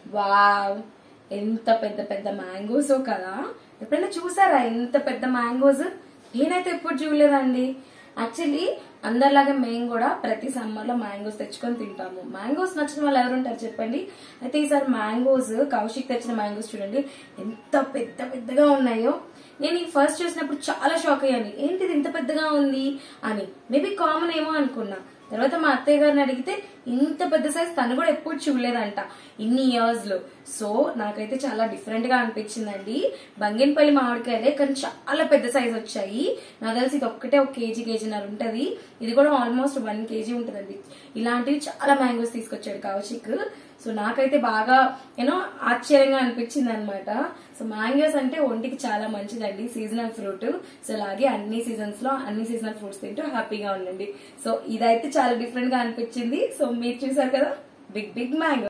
wow ఎంత పెద్ద పెద్ద మ్యాంగోస్ కదా ఎప్పుడైనా చూసారా ఎంత పెద్ద మ్యాంగోస్ నేనైతే ఎప్పుడు చూడలేదండి యాక్చువల్లీ అందరిలాగా మేము కూడా ప్రతి సమ్మర్ లో మ్యాంగోస్ తెచ్చుకొని తింటాము మ్యాంగోస్ నచ్చిన వాళ్ళు ఎవరు ఉంటారు చెప్పండి అయితే ఈసారి మ్యాంగోస్ కౌశిక్ తెచ్చిన మ్యాంగోస్ చూడండి ఎంత పెద్ద పెద్దగా ఉన్నాయో నేను ఈ ఫస్ట్ చూసినప్పుడు చాలా షాక్ అయ్యాను ఏంటిది ఇంత పెద్దగా ఉంది అని మేబీ కామన్ ఏమో అనుకున్నా తర్వాత మా అత్తయ్య గారిని అడిగితే ఇంత పెద్ద సైజ్ తను కూడా ఎప్పుడు చూడలేదంట ఇన్ని ఇయర్స్ లో సో నాకైతే చాలా డిఫరెంట్ గా అనిపించిందండి బంగినపల్లి మామిడికాయలే కానీ చాలా పెద్ద సైజ్ వచ్చాయి నాకు తెలిసి ఇది ఒక్కటే ఒక కేజీ కేజీన్నర ఉంటది ఇది కూడా ఆల్మోస్ట్ వన్ కేజీ ఉంటదండి ఇలాంటివి చాలా మ్యాంగోస్ తీసుకొచ్చాడు కౌశిక్ సో నాకైతే బాగా యూనో ఆశ్చర్యంగా అనిపించింది అనమాట సో మ్యాంగోస్ అంటే ఒంటికి చాలా మంచిదండి సీజనల్ ఫ్రూట్ సో అలాగే అన్ని సీజన్స్ లో అన్ని సీజనల్ ఫ్రూట్స్ తింటూ హ్యాపీగా ఉండండి సో ఇదైతే చాలా డిఫరెంట్ గా అనిపించింది సో మీరు చూసారు కదా బిగ్ బిగ్ మ్యాంగో